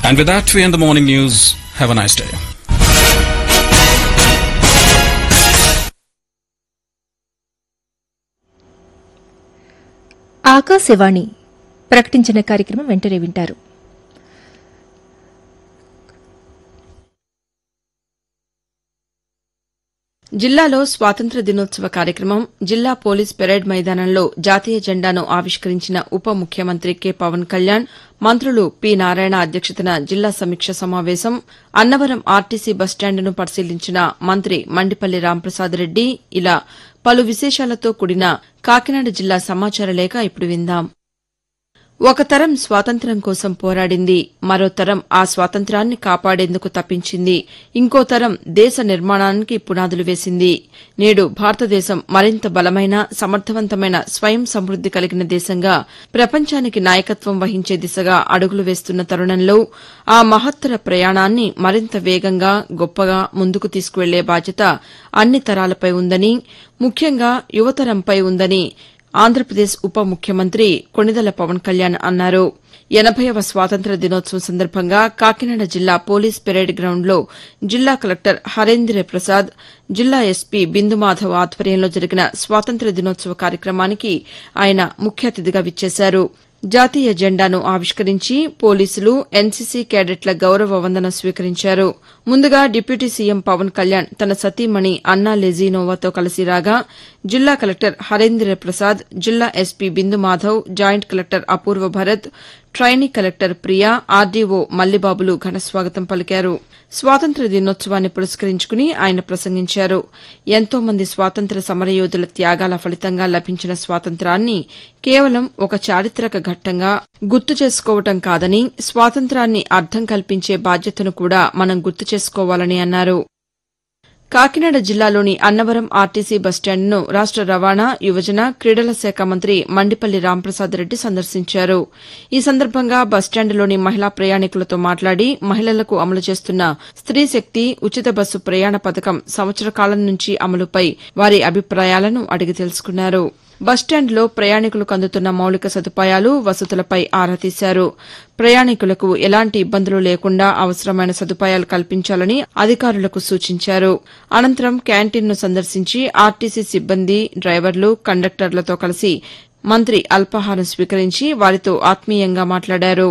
And with that, we end the morning news. Have a nice day. Akashvani ప్రకటించిన కార్యక్రమం వెంటనే వింటారు జిల్లాలో స్వాతంత్ర దినోత్సవ కార్యక్రమం జిల్లా పోలీస్ పెరేడ్ మైదానంలో జాతీయ జెండాను ఆవిష్కరించిన ఉప ముఖ్యమంత్రి కె పవన్ కళ్యాణ్ మంత్రులు పి నారాయణ అధ్యక్షతన జిల్లా సమీక్ష సమావేశం అన్నవరం ఆర్టీసీ బస్టాండును పరిశీలించిన మంత్రి మండిపల్లి రాంప్రసాద్ రెడ్డి ఇలా పలు విశేషాలతో కూడిన కాకినాడ జిల్లా సమాచార లేఖ ఇప్పుడు విందాం ఒక తరం స్వాతంత్ర్యం కోసం పోరాడింది మరో తరం ఆ స్వాతంత్ర్యాన్ని కాపాడేందుకు తప్పించింది ఇంకో తరం దేశ నిర్మాణానికి పునాదులు వేసింది నేడు భారతదేశం మరింత బలమైన సమర్థవంతమైన స్వయం సమృద్ది కలిగిన దేశంగా ప్రపంచానికి నాయకత్వం వహించే దిశగా అడుగులు వేస్తున్న తరుణంలో ఆ మహత్తర ప్రయాణాన్ని మరింత వేగంగా గొప్పగా ముందుకు తీసుకువెళ్లే బాధ్యత అన్ని తరాలపై ఉందని ముఖ్యంగా యువతరంపై ఉందని ఆంధ్రప్రదేశ్ ఉప ముఖ్యమంత్రి కొణిదెల పవన్ కళ్యాణ్ అన్నారు ఎనభైవ స్వాతంత్ర దినోత్సవం సందర్భంగా కాకినాడ జిల్లా పోలీస్ పెరేడ్ గ్రౌండ్లో జిల్లా కలెక్టర్ హరేంద్ర ప్రసాద్ జిల్లా ఎస్పీ బిందుమాధవ్ ఆధ్వర్యంలో జరిగిన స్వాతంత్ర దినోత్సవ కార్యక్రమానికి ఆయన ముఖ్య అతిథిగా విచ్చేశారు జాతీయ జెండాను ఆవిష్కరించి పోలీసులు ఎన్సీసీ కేడెట్ల గౌరవ వందనం స్వీకరించారు ముందుగా డిప్యూటీ సీఎం పవన్ కళ్యాణ్ తన సతీమణి అన్నా లెజీనోవాతో కలిసి రాగా జిల్లా కలెక్టర్ హరేంద్ర ప్రసాద్ జిల్లా SP Bindu Madhav joint collector Apoorva Bharat trainee collector Priya RDO మల్లిబాబులు ఘనస్వాగతం పలికారు స్వాతంత్ర దినోత్సవాన్ని పురస్కరించుకుని ఆయన ప్రసంగించారు ఎంతో మంది స్వాతంత్ర సమరయోధుల త్యాగాల ఫలితంగా లభించిన స్వాతంత్రాన్ని కేవలం ఒక చారిత్రక ఘట్టంగా గుర్తు చేసుకోవటం కాదని స్వాతంత్రాన్ని అర్థం కల్పించే బాధ్యతను కూడా మనం గుర్తు చేసుకోవాలని అన్నారు కాకినాడ జిల్లాలోని అన్నవరం ఆర్టీసీ బస్టాండ్ను రాష్ట రవాణా యువజన క్రీడల శాఖ మంత్రి మండిపల్లి రాంప్రసాద్ రెడ్డి సందర్శించారు ఈ సందర్భంగా బస్టాండ్లోని మహిళా ప్రయాణికులతో మాట్లాడి మహిళలకు అమలు చేస్తున్న స్త్రీ శక్తి ఉచిత బస్సు ప్రయాణ పథకం సంవత్సర కాలం నుంచి అమలుపై వారి అభిప్రాయాలను అడిగి తెలుసుకున్నారు బస్టాండ్లో ప్రయాణికులకు అందుతున్న మౌలిక సదుపాయాలు వసతులపై ఆరా తీశారు ప్రయాణికులకు ఎలాంటి ఇబ్బందులు లేకుండా అవసరమైన సదుపాయాలు కల్పించాలని అధికారులకు సూచించారు అనంతరం క్యాంటీన్ను సందర్శించి ఆర్టీసీ సిబ్బంది డ్రైవర్లు కండక్టర్లతో కలిసి మంత్రి అల్పాహారం స్వీకరించి వారితో ఆత్మీయంగా మాట్లాడారు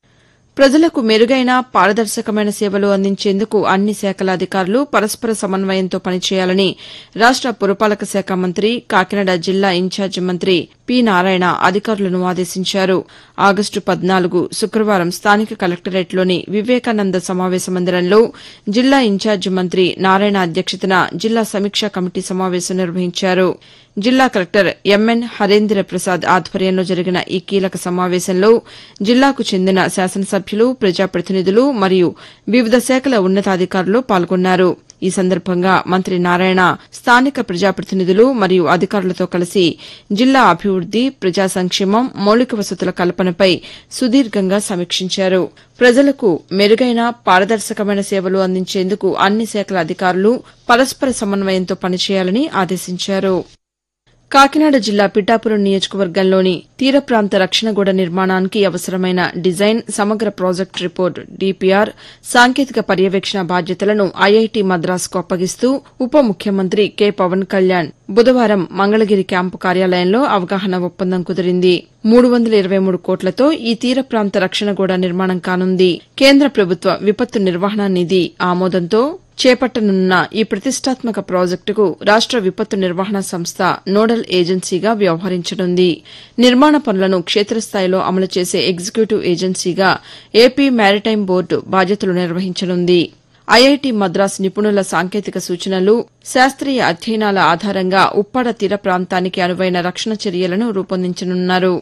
ప్రజలకు మెరుగైన పారదర్శకమైన సేవలు అందించేందుకు అన్ని శాఖల అధికారులు పరస్పర సమన్వయంతో పనిచేయాలని రాష్ట పురపాలక శాఖ మంత్రి కాకినాడ జిల్లా ఇన్ఛార్జి మంత్రి పి నారాయణ అధికారులను ఆదేశించారు ఆగస్టు పద్నాలుగు శుక్రవారం స్థానిక కలెక్టరేట్లోని వివేకానంద సమావేశ మందిరంలో జిల్లా ఇన్ఛార్జి మంత్రి నారాయణ అధ్యక్షతన జిల్లా సమీక్షా కమిటీ సమావేశం నిర్వహించారు జిల్లా కలెక్టర్ ఎంఎన్ హరేంద్ర ప్రసాద్ ఆధ్వర్యంలో జరిగిన ఈ కీలక సమావేశంలో జిల్లాకు చెందిన శాసనసభ్యులు ప్రజాప్రతినిధులు మరియు వివిధ శాఖల ఉన్నతాధికారులు పాల్గొన్నారు ఈ సందర్భంగా మంత్రి నారాయణ స్థానిక ప్రజాప్రతినిధులు మరియు అధికారులతో కలిసి జిల్లా అభివృద్ది ప్రజా సంక్షేమం మౌలిక వసతుల కల్పనపై సుదీర్ఘంగా సమీక్షించారు ప్రజలకు మెరుగైన పారదర్శకమైన సేవలు అందించేందుకు అన్ని శాఖల అధికారులు పరస్పర సమన్వయంతో పనిచేయాలని ఆదేశించారు కాకినాడ జిల్లా పిఠాపురం నియోజకవర్గంలోని తీర ప్రాంత రక్షణ గోడ నిర్మాణానికి అవసరమైన డిజైన్ సమగ్ర ప్రాజెక్టు రిపోర్ట్ డీపీఆర్ సాంకేతిక పర్యవేక్షణ బాధ్యతలను ఐఐటీ మద్రాసుకు అప్పగిస్తూ ఉప ముఖ్యమంత్రి కె పవన్ కళ్యాణ్ బుధవారం మంగళగిరి క్యాంపు కార్యాలయంలో అవగాహన ఒప్పందం కుదిరింది మూడు వందల ఇరవై మూడు కోట్లతో ఈ తీర ప్రాంత రక్షణ గోడ నిర్మాణం కానుంది కేంద్ర ప్రభుత్వ విపత్తు నిర్వహణ నిధి ఆమోదంతో చేపట్టనున్న ఈ ప్రతిష్టాత్మక ప్రాజెక్టుకు రాష్ట విపత్తు నిర్వహణ సంస్థ నోడల్ ఏజెన్సీగా వ్యవహరించనుంది నిర్మాణ పనులను క్షేత్రస్థాయిలో అమలు చేసే ఎగ్జిక్యూటివ్ ఏజెన్సీగా ఏపీ మారిటైమ్ బోర్డు బాధ్యతలు నిర్వహించనుంది ఐఐటి మద్రాస్ నిపుణుల సాంకేతిక సూచనలు శాస్త్రీయ అధ్యయనాల ఆధారంగా ఉప్పాడ తీర ప్రాంతానికి అనువైన రక్షణ చర్యలను రూపొందించనున్నారు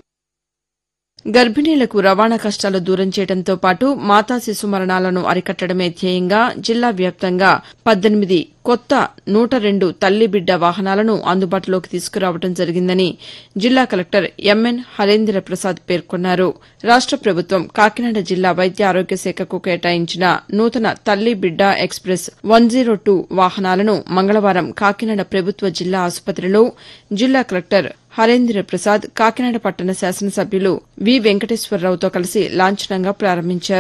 గర్భిణీలకు రవాణా కష్టాలు దూరం చేయడంతో పాటు మాతా శిశు మరణాలను అరికట్టడమే ధ్యేయంగా జిల్లా వ్యాప్తంగా పద్దెనిమిది కొత్త నూట రెండు తల్లి బిడ్డ వాహనాలను అందుబాటులోకి తీసుకురావడం జరిగిందని జిల్లా కలెక్టర్ ఎంఎన్ హరేంద్ర ప్రసాద్ పేర్కొన్నారు రాష్ట ప్రభుత్వం కాకినాడ జిల్లా వైద్య ఆరోగ్య శాఖకు కేటాయించిన నూతన తల్లి బిడ్డ ఎక్స్ప్రెస్ వన్ జీరో టూ వాహనాలను మంగళవారం కాకినాడ ప్రభుత్వ జిల్లా ఆసుపత్రిలో జిల్లా కలెక్టర్ హరేంద్ర ప్రసాద్ కాకినాడ పట్టణ శాసనసభ్యులు వి వెంకటేశ్వరరావుతో కలిసి లాంఛనంగా ప్రారంభించారు